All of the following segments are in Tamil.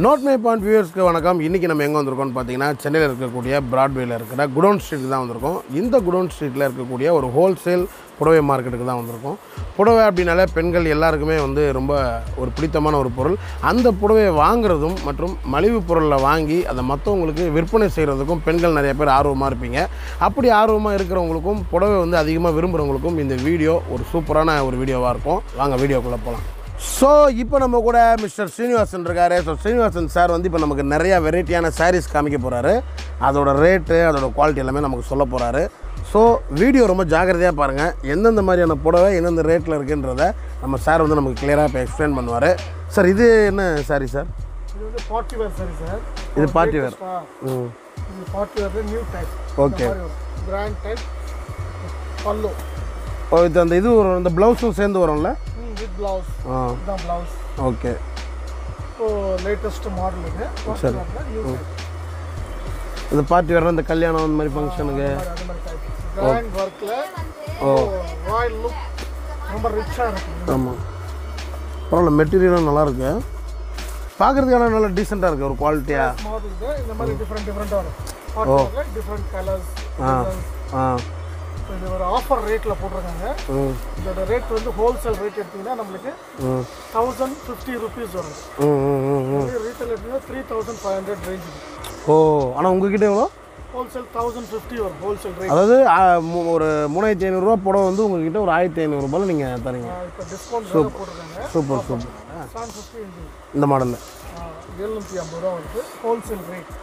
நோட் மை பாயிண்ட் வியூவர்ஸ்க்கு வணக்கம் இன்றைக்கி நம்ம எங்கே வந்திருக்கோம்னு பார்த்தீங்கன்னா சென்னையில் இருக்கக்கூடிய பிராட்வேல இருக்கிற குடோன் ஸ்ட்ரீட் தான் வந்திருக்கோம் இந்த குடோன் ஸ்ட்ரீட்டில் இருக்கக்கூடிய ஒரு ஹோல்சேல் புடவை மார்க்கெட்டுக்கு தான் வந்திருக்கோம் புடவை அப்படின்னாலே பெண்கள் எல்லாருக்குமே வந்து ரொம்ப ஒரு பிடித்தமான ஒரு பொருள் அந்த புடவையை வாங்குறதும் மற்றும் மலிவு பொருளில் வாங்கி அதை மற்றவங்களுக்கு விற்பனை செய்கிறதுக்கும் பெண்கள் நிறைய பேர் ஆர்வமாக இருப்பீங்க அப்படி ஆர்வமாக இருக்கிறவங்களுக்கும் புடவை வந்து அதிகமாக விரும்புகிறவங்களுக்கும் இந்த வீடியோ ஒரு சூப்பரான ஒரு வீடியோவாக இருக்கும் வாங்க வீடியோக்குள்ளே போகலாம் ஸோ இப்போ நம்ம கூட மிஸ்டர் ஸ்ரீனிவாசன் இருக்காரு ஸோ ஸ்ரீனிவாசன் சார் வந்து இப்போ நமக்கு நிறையா வெரைட்டியான சாரீஸ் காமிக்க போகிறாரு அதோட ரேட்டு அதோட குவாலிட்டி எல்லாமே நமக்கு சொல்ல போகிறாரு ஸோ வீடியோ ரொம்ப ஜாக்கிரதையாக பாருங்கள் எந்தெந்த மாதிரியான புடவை எந்தெந்த ரேட்டில் இருக்குன்றத நம்ம சார் வந்து நமக்கு கிளியராக இப்போ எக்ஸ்பிளைன் பண்ணுவார் சார் இது என்ன சாரி சார் இது வந்து பார்ட்டி வேர் சரி சார் இது பார்ட்டி வேர் ம் இது party wear new type okay grand type pallu ஓ இது அந்த இது வரும் இந்த ப்ளவுஸும் சேர்ந்து வரும்ல வித் பிளவுஸ் ஆ இதுதான் பிளவுஸ் ஓகே இப்போ லேட்டஸ்ட் மாடல் இது சரி. நியூ டைப் இந்த பார்ட்டி வேறு இந்த கல்யாணம் அந்த மாதிரி ஃபங்க்ஷனுக்கு அது மாதிரி டைப் கிராண்ட் ஒர்க்கில் ராயல் லுக் ரொம்ப ரிச்சாக இருக்கும் ஆமாம் பரவாயில்ல மெட்டீரியலும் நல்லா இருக்கு பார்க்குறதுக்கான நல்லா டீசெண்டாக இருக்குது ஒரு குவாலிட்டியாக மாடல் இது இந்த மாதிரி டிஃப்ரெண்ட் டிஃப்ரெண்ட்டாக வரும் பார்ட்டி வேரில் டிஃப்ரெண்ட் கலர்ஸ் ஆ இது ஒரு ஆஃபர் ரேட்டில் போட்டிருக்காங்க ம் இதோட ரேட் வந்து ஹோல்சேல் ரேட் எடுத்தீங்கன்னா நம்மளுக்கு ம் தௌசண்ட் ஃபிஃப்டி ருபீஸ் வரும் ம் ம் ம் ம் ரீட்டைல் எடுத்தீங்கன்னா three thousand five hundred range ஓ ஆனால் உங்ககிட்ட எவ்வளோ ஹோல்சேல் தௌசண்ட் ஃபிஃப்டி வரும் ஹோல்சேல் ரேட் அதாவது ஆ, மு- ஒரு மூணாயிரத்தி ஐநூறுரூவா புடவை வந்து உங்ககிட்ட ஒரு ஆயிரத்தி ஐநூறுரூபாயில் நீங்கள் தரீங்க இப்போ டிஸ்கவுண்ட் போட்டிருக்காங்க சூப்பர் சூப்பர் செவன் ஃபிஃப்டி இந்த மாடலில் எழுநூற்றி ஐம்பது ரூபா வருது ஹோல்சேல் ரேட்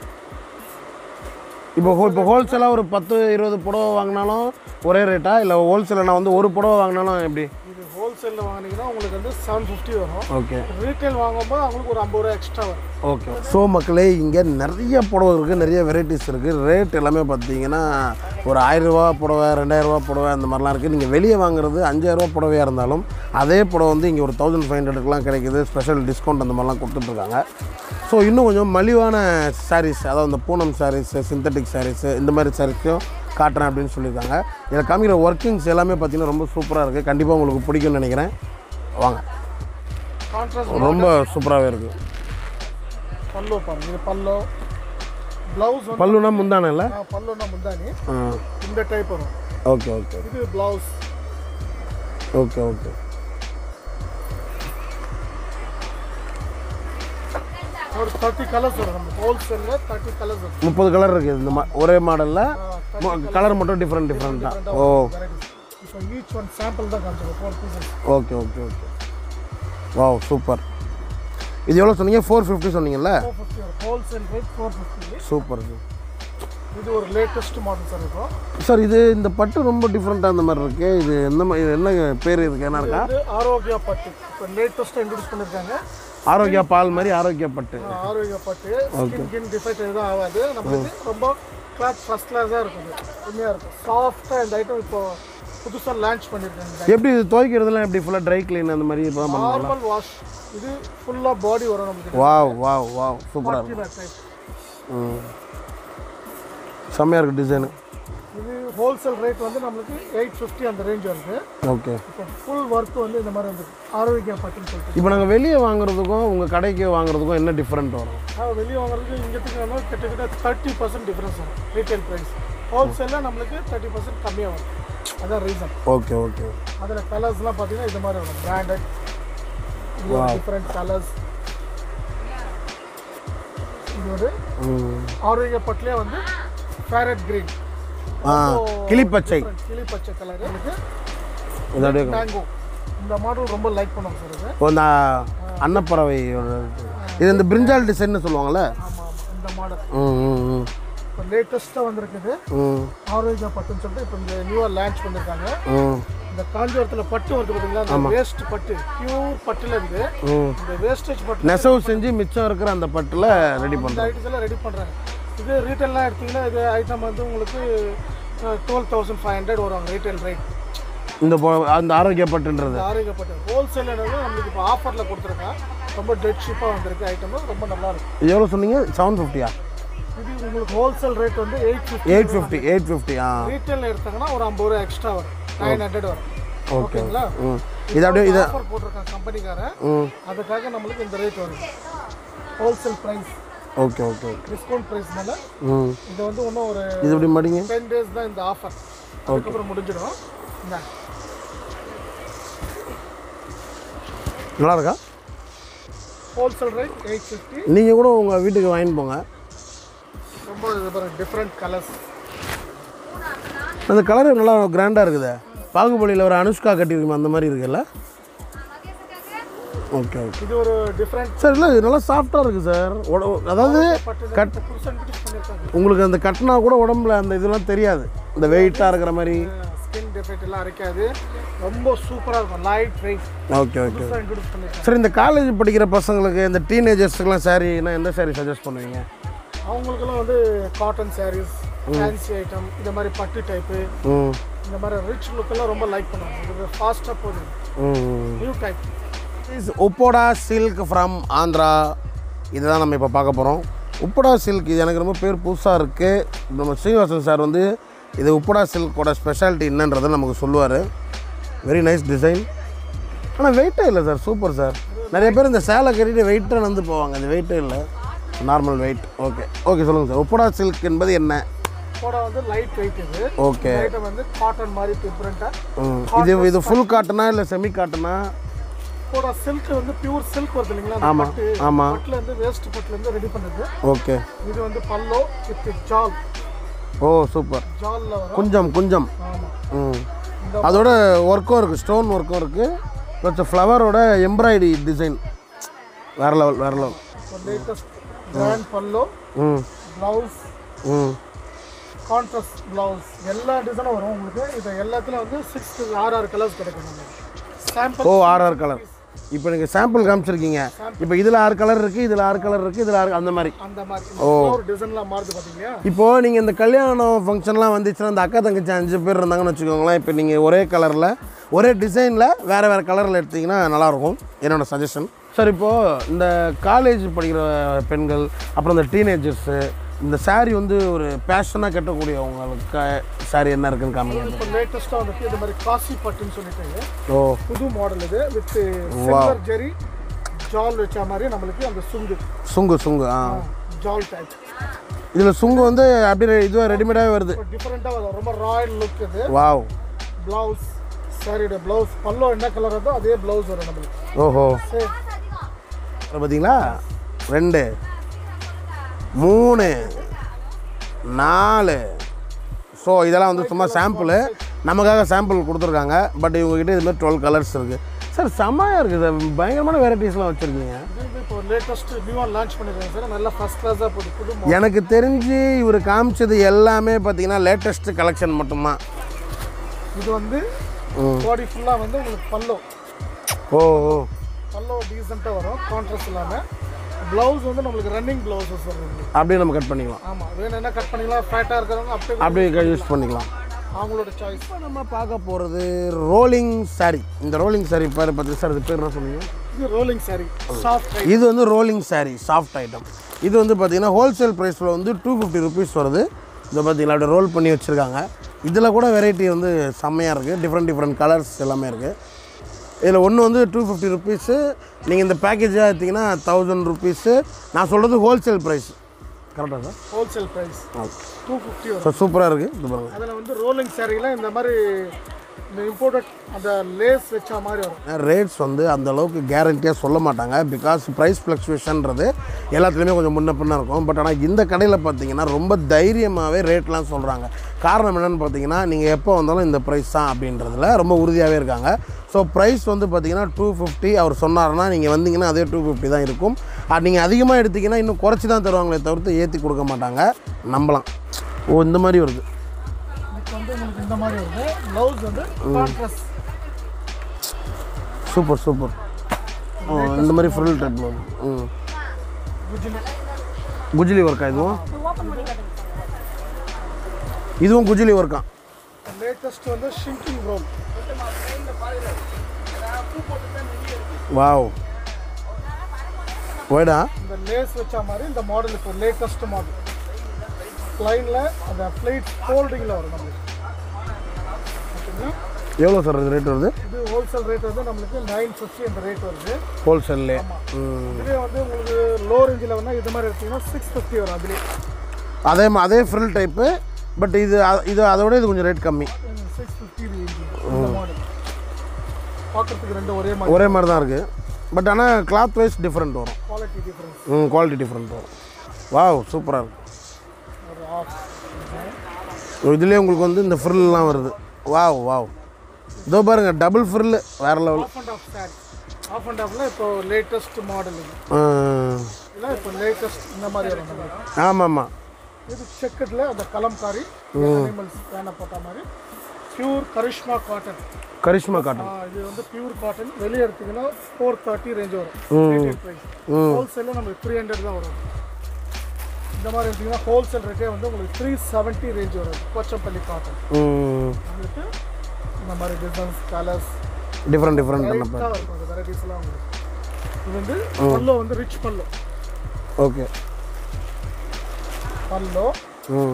இப்போ ஹோ இப்போ ஹோல்சேலாக ஒரு பத்து இருபது புடவை வாங்கினாலும் ஒரே ரேட்டா இல்லை ஹோல்சேலில் நான் வந்து ஒரு புடவை வாங்கினாலும் எப்படி இது ஹோல்சேலில் வாங்கினீங்கன்னா உங்களுக்கு வந்து செவன் ஃபிஃப்டி வரும் ஓகே ரீட்டைல் வாங்கும்போது அவங்களுக்கு ஒரு ஐம்பது ரூபா எக்ஸ்ட்ரா வரும் ஓகே ஸோ மக்களே இங்கே நிறைய புடவை இருக்குது நிறைய வெரைட்டிஸ் இருக்குது ரேட் எல்லாமே பார்த்தீங்கன்னா ஒரு ஆயிரரூபா புடவை ரெண்டாயிரரூபா புடவை அந்த மாதிரிலாம் இருக்குது நீங்கள் வெளியே வாங்குறது அஞ்சாயிரரூபா புடவையாக இருந்தாலும் அதே புடவை வந்து இங்கே ஒரு தௌசண்ட் ஃபைவ் ஹண்ட்ரட்லாம் கிடைக்குது ஸ்பெஷல் டிஸ்கவுண்ட் அந்த மாதிரிலாம் கொடுத்துட்ருக்காங்க ஸோ இன்னும் கொஞ்சம் மலிவான சாரீஸ் அதாவது இந்த பூனம் சாரீஸு சிந்தட்டிக் சாரீஸு இந்த மாதிரி சாரீஸும் காட்டுறேன் அப்படின்னு சொல்லியிருக்காங்க இதில் காமிக்கிற ஒர்க்கிங்ஸ் எல்லாமே பார்த்தீங்கன்னா ரொம்ப சூப்பராக இருக்குது கண்டிப்பாக உங்களுக்கு பிடிக்கும்னு நினைக்கிறேன் வாங்க கான்ட்ராஸ்ட் ரொம்ப சூப்பராகவே இருக்குது பல்லோ பாருங்க இது பல்லோ ப்ளவுஸ் வந்து பல்லுனா முந்தானே இல்லை ஆ, பல்லுனா முந்தானி ஆ இந்த டைப் வரும் ஓகே ஓகே இது ப்ளவுஸ் ஓகே ஓகே ஒரு தேர்ட்டி கலர்ஸ் வரும் நம்ம ஹோல்சேலில் தேர்ட்டி கலர்ஸ் வரும் முப்பது கலர் இருக்குது இந்த மா ஒரே மாடலில் கலர் மட்டும் டிஃப்ரெண்ட் டிஃப்ரெண்ட்டாக ஓ வெரைட்டிஸ் இப்போ ஈச் ஒன் சாம்பிள் தான் காமிச்சிருக்கோம் four pieces okay okay okay wow super இது எவ்வளோ சொன்னீங்க ஃபோர் ஃபிஃப்டி சொன்னீங்கல்ல ஃபோர் ஃபிஃப்டி வரும் wholesale rate four fifty super இது ஒரு லேட்டஸ்ட் மாடல் சார் இப்போ சார் இது இந்த பட்டு ரொம்ப டிஃப்ரெண்ட்டாக அந்த மாதிரி இருக்கு இது எந்த மாதிரி இது என்ன பேர் இதுக்கு என்ன இருக்கா இது ஆரோக்கியா பட்டு இப்போ லேட்டஸ்ட்டாக இன்ட்ரடியூஸ் பண்ணியிருக்காங்க ஆரோக்கியா பால் மாதிரி ஆரோக்கியா பட்டு ஆரோக்கியா பட்டு ஸ்கின் கின் டிஃபெக்ட் எதுவும் ஆகாது நம்மளுக்கு ரொம்ப கிளாத் ஃபஸ்ட் கிளாஸாக இருக்கும் உண்மையாக இருக்கும் சாஃப்டாக இந்த ஐட்டம் இப்போ புதுசாக லான்ச் பண்ணியிருக்காங்க எப்படி இது துவைக்கிறதுலாம் எப்படி ஃபுல்லாக ட்ரை க்ளீன் அந்த மாதிரி இப்போ தான் பண்ணுவாங்க நார்மல் வாஷ் இது ஃபுல்லாக பாடி வரும் நமக்கு வாவ் வாவ் வாவ் சூப்பராக இருக்கும் டைப் ம் செம்மையாக இருக்குது டிசைனு இது ஹோல்சேல் ரேட் வந்து நம்மளுக்கு எயிட் ஃபிஃப்டி அந்த ரேஞ்ச் வருது ஓகே இப்போ ஃபுல் ஒர்க் வந்து இந்த மாதிரி வந்து ஆரோக்கியா பட்டுன்னு சொல்லிட்டு இப்போ நாங்கள் வெளியே வாங்குறதுக்கும் உங்கள் கடைக்கு வாங்குறதுக்கும் என்ன டிஃப்ரெண்ட் வரும் ஆனால் வெளியே வாங்குறதுக்கு இங்கத்துக்கு வேணும் கிட்டத்தட்ட தேர்ட்டி பர்சன்ட் டிஃப்ரென்ஸ் வரும் ரீட்டைல் ப்ரைஸ் ஹோல்சேலில் நம்மளுக்கு தேர்ட்டி பர்சன்ட் கம்மியாக வரும் அதான் ரீசன் ஓகே ஓகே அதில் கலர்ஸ்லாம் பார்த்தீங்கன்னா இந்த மாதிரி வரும் பிராண்டட் டிஃப்ரெண்ட் கலர்ஸ் இது ஒரு ம் ஆரோக்கிய பட்டிலே வந்து ஃபேரட் கிரீன் ஆ கிளிப்பச்சை கிளி பச்சை கலர் எனக்கு இது அப்படியே மேங்கோ இந்த மாடல் ரொம்ப லைக் பண்ணுவோம் சார் இது இப்போ இந்த அன்னப்பறவை இது இந்த பிரிஞ்சால் டிசைன்னு சொல்லுவாங்கள்ல ஆமாம் ஆமாம் இந்த மாடல் ம் ம் ம் இப்போ லேட்டஸ்ட்டாக வந்திருக்குது ம் ஆரோக்கியா பட்டுன்னு சொல்லிட்டு இப்போ இந்த நியூவாக லான்ச் பண்ணியிருக்காங்க ம் இந்த காஞ்சிபுரத்தில் பட்டு வருது பார்த்தீங்களா அந்த வேஸ்ட் பட்டு பியூர் பட்டுலேருந்து ம் இந்த வேஸ்டேஜ் பட்டு நெசவு செஞ்சு மிச்சம் இருக்கிற அந்த பட்டில் ரெடி இந்த பண்ணுறோம் ஐட்டம்ஸ் எல்லாம் ரெடி பண்ணுறாங்க இது ரீட்டெயிலாம் எடுத்தீங்கன்னா இது ஐட்டம் வந்து உங்களுக்கு டுவெல் தௌசண்ட் ஃபைவ் ஹண்ட்ரட் வரும் ரீட்டைல் ரேட் இந்த பொ- அந்த ஆரோக்கிய பட்டுன்றது இந்த ஆரோக்கியப்பட்டு ஹோல்சேல் நம்மளுக்கு இப்போ ஆஃபரில் கொடுத்துருக்கேன் ரொம்ப டெட் ஷீப்பாக வந்திருக்கு ஐட்டம் ரொம்ப நல்லா இருக்கும் இது எவ்வளோ சொன்னீங்க செவன் ஃபிஃப்டியா இது உங்களுக்கு ஹோல்சேல் ரேட் வந்து eight fifty eight fifty eight fifty ஆ ரீட்டைல் எடுத்தாங்கன்னா ஒரு ஐம்பது ரூபா எக்ஸ்ட்ரா வரும் நைன் ஹண்ட்ரட் வரும் ஓகே ஓகேங்களா ம் இது அப்படியே இதை ஆஃபர் போட்டிருக்கான் கம்பெனிக்காரன் ம் அதுக்காக நம்மளுக்கு இந்த ரேட் வரும் wholesale price okay okay okay discount ப்ரைஸ்னால ம் இது வந்து இன்னும் ஒரு இது எப்படி மாட்டிங்க டென் டேஸ் தான் இந்த ஆஃபர் அதுக்கப்புறம் முடிஞ்சிடும் இந்த நல்லா இருக்கா ஹோல்சேல் ரேட் எயிட் ஃபிஃப்டி நீங்கள் கூட உங்கள் வீட்டுக்கு வாங்கிட்டு போங்க ரொம்ப இது பாருங்க டிஃப்ரெண்ட் கலர்ஸ் அந்த கலர் நல்லா கிராண்டாக இருக்குதே பாகுபலியில் ஒரு அனுஷ்கா கட்டியிருக்குமே அந்த மாதிரி இருக்குல்ல ஓகே ஓகே இது ஒரு டிஃப்ரெண்ட் சார் இல்லை இது நல்லா சாஃப்டாக இருக்குது சார் உட அதாவது கட் புதுசாக பண்ணியிருக்காங்க உங்களுக்கு அந்த கட்டினா கூட உடம்புல அந்த இதெல்லாம் தெரியாது இந்த வெயிட்டாக இருக்கிற மாதிரி ஸ்கின் டிஃபெக்ட் எல்லாம் அரைக்காது ரொம்ப சூப்பராக இருக்கும் லைட் வெயிட் ஓகே ஓகே புதுசாக இன்ட்ரடியூஸ் பண்ணியிருக்காங்க சார் இந்த காலேஜ் படிக்கிற பசங்களுக்கு இந்த டீனேஜர்ஸுக்குலாம் சாரீனா எந்த சாரீ சஜஸ்ட் பண்ணுவீங்க அவங்களுக்கெல்லாம் வந்து காட்டன் சாரீஸ் ஃபேன்சி ஐட்டம் இந்த மாதிரி பட்டு டைப்பு ம் இந்த மாதிரி ரிச் லுக்கெல்லாம் ரொம்ப லைக் பண்ணுவாங்க இது ஃபாஸ்ட்டாக போகுது ம் new type is Uppada silk from Andhra இதுதான் நம்ம இப்போ பார்க்க போகிறோம் உப்படா சில்க் இது எனக்கு ரொம்ப பேர் புதுசாக இருக்குது நம்ம ஸ்ரீனிவாசன் சார் வந்து இது உப்படா சில்கோட ஸ்பெஷாலிட்டி என்னன்றதை நமக்கு சொல்லுவார் வெரி நைஸ் டிசைன் ஆனால் வெயிட்டே இல்லை சார் சூப்பர் சார் நிறைய பேர் இந்த சேலை கட்டிட்டு வெயிட்டாக நடந்து போவாங்க அது வெயிட்டே இல்லை நார்மல் வெயிட் ஓகே ஓகே சொல்லுங்கள் சார் உப்படா சில்க் என்பது என்ன கூட வந்து லைட் வெயிட் இது ஓகே ஐட்டம் வந்து காட்டன் மாதிரி டிஃப்ரெண்ட்டாக ம் இது இது ஃபுல் காட்டனா இல்லை செமி காட்டனா கூட சில்க் வந்து பியூர் சில்க் வருது இல்லைங்களா அந்த ஆமாம் பட்டு ஆமாம் பட்டுல இருந்து வேஸ்ட் பட்டுல இருந்து ரெடி பண்ணது ஓகே இது வந்து பல்லோ வித் ஜால் ஓ சூப்பர் ஜால்ல வரும் கொஞ்சம் கொஞ்சம் ஆமா ம் இந்த அதோட ஒர்க்கும் இருக்குது ஸ்டோன் ஒர்க்கும் இருக்குது ப்ளஸ் ஃப்ளவரோட எம்ப்ராய்டரி டிசைன் வேற லெவல் வேற லெவல் லேட்டஸ்ட் கிராண்ட் பல்லோ ம் ப்ளவுஸ் ம் கான்ட்ராஸ்ட் ப்ளவுஸ் எல்லா டிசைனும் வரும் உங்களுக்கு இது எல்லாத்துலயும் வந்து சிக்ஸ் ஆறு ஆறு கலர்ஸ் கிடைக்கும் நமக்கு சாம்பிள் ஓ ஆறு ஆறு கலர் இப்போ நீங்கள் சாம்பிள் காமிச்சிருக்கீங்க இப்போ இதில் ஆறு கலர் இருக்குது இதில் ஆறு கலர் இருக்குது இதில் ஆறு அந்த மாதிரி அந்த மாதிரி ஒரு டிசைன்லாம் மாறுது பார்த்தீங்களா இப்போது நீங்கள் இந்த கல்யாணம் ஃபங்க்ஷன்லாம் வந்துச்சுன்னா அந்த அக்கா தங்கச்சி அஞ்சு பேர் இருந்தாங்கன்னு வச்சுக்கோங்களேன் இப்போ நீங்கள் ஒரே கலரில் ஒரே டிசைனில் வேறு வேறு கலரில் எடுத்தீங்கன்னா நல்லாயிருக்கும் என்னோட சஜஷன் சார் இப்போது இந்த காலேஜ் படிக்கிற பெண்கள் அப்புறம் இந்த டீனேஜர்ஸு இந்த saree வந்து ஒரு பேஷனாக கட்டக்கூடியவங்களுக்கு saree என்ன இருக்குன்னு காமிங்க இப்போ லேட்டஸ்ட்டாக வந்துட்டு இந்த மாதிரி காசி பட்டுன்னு சொல்லிட்டு ஓ புது மாடல் இது வித் சில்வர் ஜெரி ஜால் வச்ச மாதிரி நம்மளுக்கு அந்த சுங்கு சுங்கு சுங்கு ஆ ஜால் டைப் இதில் சுங்கு வந்து அப்படியே இதுவாக ரெடிமேடாகவே வருது இப்போ டிஃப்ரெண்ட்டாக வரும் ரொம்ப ராயல் லுக் இது வாவ் ப்ளவுஸ் சாரியோட ப்ளவுஸ் பல்லோ என்ன கலர் இருந்தோ அதே ப்ளவுஸ் வரும் நம்மளுக்கு ஓஹோ சரி பார்த்தீங்களா ரெண்டு மூணு நாலு ஸோ இதெல்லாம் வந்து சும்மா சாம்பிள் நமக்காக சாம்பிள் கொடுத்துருக்காங்க பட் இவங்ககிட்ட இது மாதிரி டுவெல் கலர்ஸ் இருக்குது சார் செம்மையாக இருக்குது சார் பயங்கரமான வெரைட்டிஸ்லாம் வச்சுருக்கீங்க இது வந்து இப்போ லேட்டஸ்ட் நியூவாக லான்ச் பண்ணிருக்காங்க சார் நல்லா ஃபர்ஸ்ட் கிளாஸாக போகுது புது model. எனக்கு தெரிஞ்சு இவர் காமிச்சது எல்லாமே பார்த்தீங்கன்னா லேட்டஸ்ட் கலெக்ஷன் மட்டும்தான் இது வந்து பாடி ஃபுல்லாக வந்து உங்களுக்கு பல்லோ ஓ ஓ பல்லோ டீசெண்டாக வரும் கான்ட்ராஸ்ட் இல்லாமல் ப்ளவுஸ் வந்து நம்மளுக்கு ரன்னிங் ப்ளவுஸஸ் வரும் அப்படியே நம்ம கட் பண்ணிக்கலாம் ஆமாம் வேணும்னா கட் பண்ணிக்கலாம் ஃபேட்டாக இருக்கிறவங்க அப்படியே அப்படியே யூஸ் பண்ணிக்கலாம் அவங்களோட சாய்ஸ் இப்போ நம்ம பார்க்க போகிறது ரோலிங் saree இந்த ரோலிங் saree பேர் பார்த்து சார் இது பேர் என்ன சொன்னீங்க இது ரோலிங் சாரி சாஃப்ட் இது வந்து ரோலிங் saree சாஃப்ட் ஐட்டம் இது வந்து பார்த்தீங்கன்னா ஹோல்சேல் ப்ரைஸில் வந்து டூ ஃபிஃப்டி ருபீஸ் வருது இதை பார்த்தீங்களா அப்படியே ரோல் பண்ணி வச்சுருக்காங்க இதில் கூட வெரைட்டி வந்து செம்மையாக இருக்குது டிஃப்ரெண்ட் டிஃப்ரெண்ட் கலர்ஸ் எல்லாமே இருக்குது இதில் ஒன்று வந்து டூ ஃபிஃப்டி ருபீஸு நீங்கள் இந்த பேக்கேஜாக எடுத்திங்கன்னா தௌசண்ட் ருபீஸு நான் சொல்கிறது ஹோல்சேல் ப்ரைஸ் கரெக்டாக sir wholesale price two fifty வரும் ஸோ சூப்பராக இருக்குது இது பாருங்கள் அதில் வந்து ரோலிங் சாரியில் இந்த மாதிரி இந்த இம்போர்ட்டட் அந்த லேஸ் வச்ச மாதிரி வரும் ரேட்ஸ் வந்து அந்த அளவுக்கு கேரண்டியாக சொல்ல மாட்டாங்க பிகாஸ் ப்ரைஸ் ஃப்ளக்சுவேஷன்றது எல்லாத்துலேயுமே கொஞ்சம் முன்ன பின்ன இருக்கும் பட் ஆனால் இந்த கடையில் பார்த்தீங்கன்னா ரொம்ப தைரியமாகவே ரேட்லாம் சொல்கிறாங்க காரணம் என்னென்னு பார்த்தீங்கன்னா நீங்கள் எப்போ வந்தாலும் இந்த ப்ரைஸ் தான் அப்படின்றதுல ரொம்ப உறுதியாகவே இருக்காங்க ஸோ ப்ரைஸ் வந்து பார்த்தீங்கன்னா டூ ஃபிஃப்டி அவர் சொன்னார்னா நீங்கள் வந்தீங்கன்னா அதே டூ ஃபிஃப்டி தான் இருக்கும் நீங்கள் அதிகமாக எடுத்தீங்கன்னா இன்னும் குறைச்சி தான் தருவாங்களே தவிர்த்து ஏற்றி கொடுக்க மாட்டாங்க நம்பலாம் ஓ இந்த மாதிரி வருது இதுக்கு வந்து உங்களுக்கு இந்த மாதிரி வருது ப்ளவுஸ் வந்து கான்ட்ராஸ்ட் சூப்பர் சூப்பர் ஓ இந்த மாதிரி ஃபுல் டைப் ம் குஜிலி குஜிலி ஒர்க்கா இதுவும் இதுவும் குஜிலி ஒர்க்கா லேட்டஸ்ட் வந்து ஷிங்கிங் ரோல் வாவ் ஒய்டா இந்த லேஸ் வச்ச மாதிரி இந்த மாடல் இப்போ லேட்டஸ்ட் மாடல் லைனில் அந்த பிளேட் ஃபோல்டிங்கில் வரும் நம்மளுக்கு ஓகேங்களா எவ்வளோ சார் இது ரேட் வருது இது ஹோல்சேல் ரேட் வந்து நம்மளுக்கு நைன் ஃபிஃப்டி அந்த ரேட் வருது ஹோல்சேல்லே இதுவே வந்து உங்களுக்கு லோ ரேஞ்சில் வேணால் இது மாதிரி எடுத்தீங்கன்னா சிக்ஸ் ஃபிஃப்டி வரும் அதுலேயே அதே மா- அதே ஃப்ரில் டைப்பு பட் இது அ- இது அதோட இது கொஞ்சம் ரேட் கம்மி சிக்ஸ் ஃபிஃப்டி ரேஞ்ச் இந்த மாடல் பார்க்குறதுக்கு ரெண்டு ஒரே மாதிரி ஒரே மாதிரி தான் இருக்குது பட் ஆனால் கிளாத் வைஸ் டிஃப்ரெண்ட் வரும் குவாலிட்டி டிஃப்ரென்ஸ் ம் குவாலிட்டி டிஃப்ரெண்ட் வரும் வாவ் சூப்பராக இருக்கும் ஒரு ஆஃப் இதுலேயே உங்களுக்கு வந்து இந்த ஃப்ரில்லாம் வருது வாவ் வாவ் இதோ பாருங்க டபுள் ஃப்ரில் வேறு level half and half saree half and ஆஃப்ல இப்போ லேட்டஸ்ட் மாடல் இது இல்லை இப்போ லேட்டஸ்ட் இந்த மாதிரி வரும் நம்மளுக்கு. ஆமாம் ஆமாம் இது செக்கட்ல அந்த கலம்காரி அனிமல்ஸ் பேனை போட்ட மாதிரி pure Karishma cotton Karishma cotton இது வந்து பியூர் காட்டன் வெளியே எடுத்தீங்கன்னா ஃபோர் தேர்ட்டி ரேஞ்ச் வரும் ப்ரைஸ் ஹோல்சேலில் நமக்கு த்ரீ ஹண்ட்ரட் தான் வரும் இந்த மாதிரி எடுத்தீங்கன்னா ஹோல்சேல் ரேட்டே வந்து உங்களுக்கு த்ரீ செவன்ட்டி ரேஞ்ச் வரும் போச்சம்பள்ளி காட்டன் ம் உங்களுக்கு இந்த மாதிரி டிசைன்ஸ் கலர்ஸ் டிஃப்ரெண்ட் டிஃப்ரெண்ட் லைட்டாக இருக்கும் அந்த வெரைட்டிஸ்லாம் உங்களுக்கு இது வந்து பல்லோ வந்து ரிச் பல்லோ ஓகே பல்லோ ம்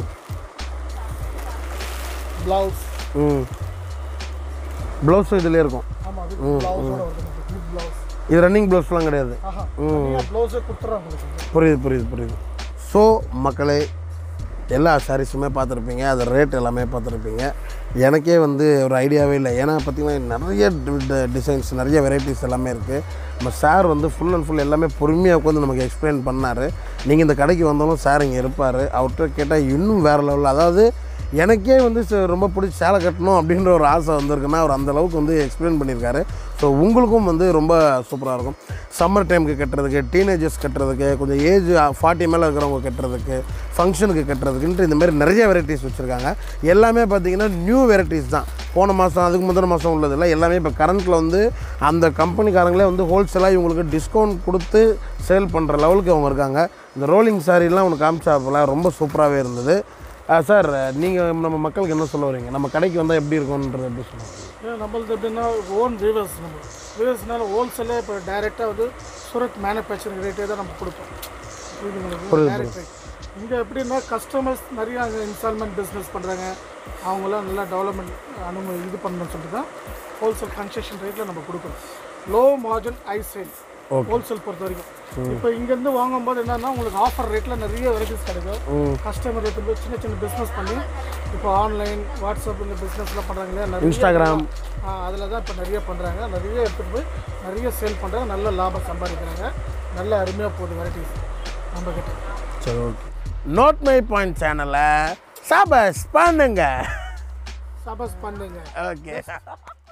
பிளவுஸ் ம் ப்ளவுஸும் இதுலேயே இருக்கும் ஆமாம் அது பிளவுஸோட வருது வித் பிளவுஸ் இது ரன்னிங் ப்ளவுஸ்லாம் கிடையாது ஆஹா ப்ளவுஸே கொடுத்துட்றாங்க உங்களுக்கு புரியுது புரியுது புரியுது ஸோ மக்களே எல்லா சாரீஸுமே பார்த்துருப்பீங்க அது ரேட் எல்லாமே பார்த்துருப்பீங்க எனக்கே வந்து ஒரு ஐடியாவே இல்லை ஏன்னா பார்த்தீங்கன்னா நிறைய டிசைன்ஸ் நிறைய வெரைட்டிஸ் எல்லாமே இருக்குது நம்ம சார் வந்து ஃபுல் அண்ட் ஃபுல் எல்லாமே பொறுமையாக உட்காந்து நமக்கு எக்ஸ்பிளைன் பண்ணார் நீங்கள் இந்த கடைக்கு வந்தாலும் சார் இங்கே இருப்பார் அவர்கிட்ட கேட்டால் இன்னும் வேறு லெவலில் அதாவது எனக்கே வந்து ச- ரொம்ப பிடிச்சி சேலை கட்டணும் அப்படின்ற ஒரு ஆசை வந்திருக்குன்னா அவர் அந்த அளவுக்கு வந்து எக்ஸ்பிளைன் பண்ணியிருக்காரு ஸோ உங்களுக்கும் வந்து ரொம்ப சூப்பராக இருக்கும் சம்மர் டைமுக்கு கட்டுறதுக்கு டீனேஜர்ஸ் கட்டுறதுக்கு கொஞ்சம் ஏஜ் ஃபார்ட்டி மேலே இருக்கிறவங்க கட்டுறதுக்கு ஃபங்க்ஷனுக்கு கட்டுறதுக்குன்ட்டு இந்த மாதிரி நிறைய வெரைட்டிஸ் வச்சுருக்காங்க எல்லாமே பார்த்தீங்கன்னா நியூ வெரைட்டிஸ் தான் போன மாதம் அதுக்கு முந்தின மாதம் உள்ளதில்ல எல்லாமே இப்போ கரண்ட்டில் வந்து அந்த கம்பெனிக்காரங்களே வந்து ஹோல்சேலாக இவங்களுக்கு டிஸ்கவுண்ட் கொடுத்து சேல் பண்ணுற லெவலுக்கு அவங்க இருக்காங்க இந்த ரோலிங் சாரீலாம் உனக்கு காமிச்சாப்பில் ரொம்ப சூப்பராகவே இருந்தது சார் நீங்கள் நம்ம மக்களுக்கு என்ன சொல்ல வரீங்க நம்ம கடைக்கு வந்தால் எப்படி இருக்கும்ன்றது எப்படி சொல்லுவாங்க ஏன் நம்மளது எப்படின்னா ஓன் வீவர்ஸ் நம்ம வீவர்ஸ்னால ஹோல்சேலே இப்போ டைரெக்டாக வந்து சூரத் மேனுஃபேக்சரிங் ரேட்டே தான் நம்ம கொடுப்போம் இது உங்களுக்கு டைரக்ட் ரேட் இங்கே எப்படின்னா கஸ்டமர்ஸ் நிறைய அங்கே இன்ஸ்டால்மெண்ட் பிஸ்னஸ் பண்ணுறாங்க அவங்களாம் நல்லா டெவலப்மெண்ட் அனுமதி இது பண்ணணும்னு சொல்லிட்டு தான் ஹோல்சேல் கன்செஷன் ரேட்டில் நம்ம கொடுக்குறோம் லோ மார்ஜின் ஐ சேல் ஹோல்சேல் பொறுத்த வரைக்கும் இப்போ இங்கேருந்து வாங்கும்போது என்னன்னா உங்களுக்கு ஆஃபர் ரேட்டில் நிறைய வெரைட்டிஸ் கிடைக்கும் கஸ்டமர் எடுத்து போய் சின்ன சின்ன பிஸ்னஸ் பண்ணி இப்போ ஆன்லைன் வாட்ஸ்அப் இந்த பிஸ்னஸ்லாம் பண்ணுறாங்க இல்லையா நிறைய Instagram. அதில் தான் இப்போ நிறைய பண்ணுறாங்க நிறைய எடுத்துகிட்டு போய் நிறைய சேல் பண்ணுறாங்க நல்ல லாபம் சம்பாதிக்கிறாங்க நல்ல அருமையாக போகுது வெரைட்டிஸ் நம்ம கிட்ட சரி ஓகே நோட் மை பாயிண்ட் சேனலை சபஸ் பண்ணுங்க சபஸ் பண்ணுங்க ஓகே